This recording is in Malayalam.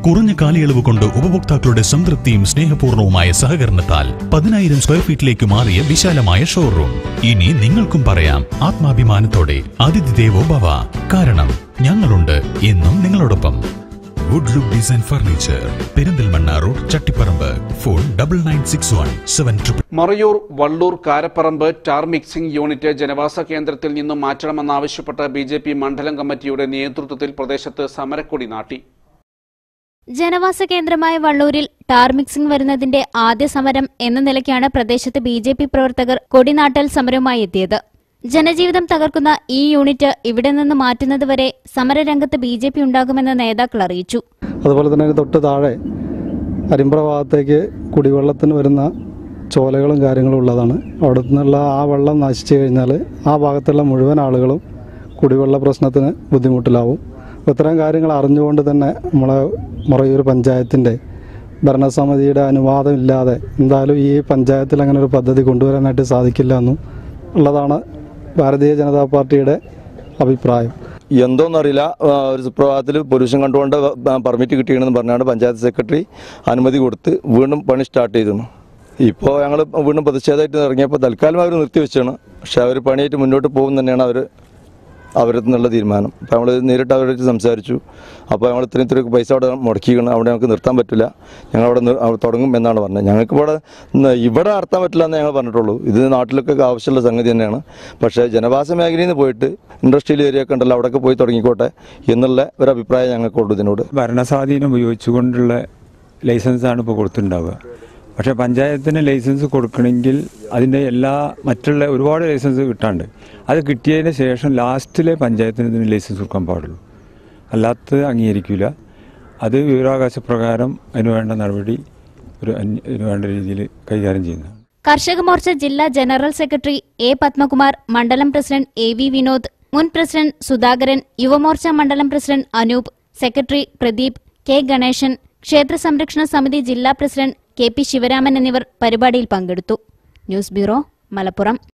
കുറഞ്ഞ കാലയളവ് കൊണ്ട് ഉപഭോക്താക്കളുടെ സംതൃപ്തിയും സ്നേഹപൂർണവുമായ സഹകരണത്താൽ പതിനായിരം സ്ക്വയർ ഫീറ്റിലേക്ക് മാറിയ വിശാലമായ ഷോറൂം ഇനി നിങ്ങൾക്കും പറയാം ആത്മാഭിമാനത്തോടെ അതിഥി ദേവോ ഭവ കാരണം ഞങ്ങളുണ്ട് എന്നും നിങ്ങളോടൊപ്പം wood look design furniture Perinthalmanna road Chattiparamba phone double nine six one seven triple Marayur Valloor Karaparamba tar mixing unit ജനവാസ കേന്ദ്രത്തിൽ നിന്നും മാറ്റണമെന്നാവശ്യപ്പെട്ട് ബി ജെ പി മണ്ഡലം കമ്മിറ്റിയുടെ നേതൃത്വത്തിൽ പ്രദേശത്ത് സമരക്കൊടി നാട്ടി ജനവാസ കേന്ദ്രമായ വള്ളൂരിൽ ടാർ മിക്സിംഗ് വരുന്നതിന്റെ ആദ്യ സമരം എന്ന നിലയ്ക്കാണ് പ്രദേശത്ത് ബി ജെ പി പ്രവർത്തകർ കൊടിനാട്ടൽ സമരവുമായി എത്തിയത് ജനജീവിതം തകർക്കുന്ന ഈ യൂണിറ്റ് ഇവിടെ നിന്ന് മാറ്റുന്നതുവരെ സമരരംഗത്ത് ബി ജെ പി ഉണ്ടാകുമെന്ന് നേതാക്കൾ അറിയിച്ചു അതുപോലെ തന്നെ തൊട്ട് താഴെ അരിമ്പ്ര ഭാഗത്തേക്ക് കുടിവെള്ളത്തിന് വരുന്ന ചോലകളും കാര്യങ്ങളും ഉള്ളതാണ് അവിടെ നിന്നുള്ള ആ വെള്ളം നശിച്ചു കഴിഞ്ഞാൽ ആ ഭാഗത്തുള്ള മുഴുവൻ ആളുകളും കുടിവെള്ള പ്രശ്നത്തിന് ബുദ്ധിമുട്ടിലാവും അപ്പോൾ ഇത്തരം കാര്യങ്ങൾ അറിഞ്ഞുകൊണ്ട് തന്നെ നമ്മളെ മുറയൂർ പഞ്ചായത്തിൻ്റെ ഭരണസമിതിയുടെ അനുവാദം ഇല്ലാതെ എന്തായാലും ഈ പഞ്ചായത്തിൽ അങ്ങനെ ഒരു പദ്ധതി കൊണ്ടുവരാനായിട്ട് സാധിക്കില്ല എന്നും ഉള്ളതാണ് ഭാരതീയ ജനതാ പാർട്ടിയുടെ അഭിപ്രായം എന്തോന്നറിയില്ല ആ, ഒരു സുപ്രഭാതത്തിൽ പൊല്യൂഷൻ കണ്ടുകൊണ്ട് പെർമിറ്റ് കിട്ടിയെന്ന് പറഞ്ഞാണ് പഞ്ചായത്ത് സെക്രട്ടറി അനുമതി കൊടുത്ത് വീണ്ടും പണി സ്റ്റാർട്ട് ചെയ്തിരുന്നു ഇപ്പോൾ ഞങ്ങൾ വീണ്ടും പ്രതിഷേധമായിട്ട് ഇറങ്ങിയപ്പോൾ തൽക്കാലം അവർ നിർത്തിവെച്ചാണ് പക്ഷെ അവർ പണിയായിട്ട് മുന്നോട്ട് പോകും തന്നെയാണ് അവർ അവരിൽ നിന്നുള്ള തീരുമാനം അപ്പോൾ നമ്മൾ നേരിട്ട് അവരായിട്ട് സംസാരിച്ചു അപ്പോൾ ഞങ്ങൾ ഇത്രയും ഇത്രയും പൈസ അവിടെ മുടക്കിക്കണം അവിടെ ഞങ്ങൾക്ക് നിർത്താൻ പറ്റില്ല ഞങ്ങൾ അവിടെ നിർ- അവിടെ തുടങ്ങും എന്നാണ് പറഞ്ഞത് ഞങ്ങൾക്ക് ഇവിടെ ന- ഇവിടെ നടത്താൻ പറ്റില്ല എന്ന് ഞങ്ങൾ പറഞ്ഞിട്ടുള്ളൂ ഇത് നാട്ടിലൊക്കെ ആവശ്യമുള്ള സംഗതി തന്നെയാണ് പക്ഷേ ജനവാസ മേഖലയിൽ നിന്ന് പോയിട്ട് ഇൻഡസ്ട്രിയൽ ഏരിയ ഒക്കെ ഉണ്ടല്ലോ അവിടെയൊക്കെ പോയി തുടങ്ങിക്കോട്ടെ എന്നുള്ള ഒരു അഭിപ്രായം ഞങ്ങൾക്കുള്ളൂ ഇതിനോട് ഭരണസ്വാധീനം ഉപയോഗിച്ചുകൊണ്ടുള്ള ലൈസൻസാണ് ഇപ്പോൾ കൊടുത്തിട്ടുണ്ടാവുക പക്ഷേ പഞ്ചായത്തിന് ലൈസൻസ് കൊടുക്കണമെങ്കിൽ അതിൻ്റെ എല്ലാ മറ്റുള്ള ഒരുപാട് ലൈസൻസ് കിട്ടാണ്ട് അത് കിട്ടിയതിന് ശേഷം ലാസ്റ്റിലെ പഞ്ചായത്തിന് ഇതിന് ലൈസൻസ് കൊടുക്കാൻ പാടുള്ളൂ അല്ലാത്തത് അംഗീകരിക്കില്ല അത് വിവരാവകാശ പ്രകാരം അതിന് വേണ്ട നടപടി ഒരു അന്യ- ഇതിന് വേണ്ട രീതിയിൽ കൈകാര്യം ചെയ്യുന്നതാണ് കർഷക മോർച്ച ജില്ലാ ജനറൽ സെക്രട്ടറി എ പത്മകുമാർ മണ്ഡലം പ്രസിഡന്റ് എ വി വിനോദ് മുൻ പ്രസിഡന്റ് സുധാകരൻ യുവമോർച്ച മണ്ഡലം president Anoop secretary Pradeep K Ganesan ക്ഷേത്ര സംരക്ഷണ സമിതി ജില്ലാ പ്രസിഡന്റ് കെ പി ശിവരാമൻ എന്നിവർ പരിപാടിയിൽ പങ്കെടുത്തു ന്യൂസ് ബ്യൂറോ മലപ്പുറം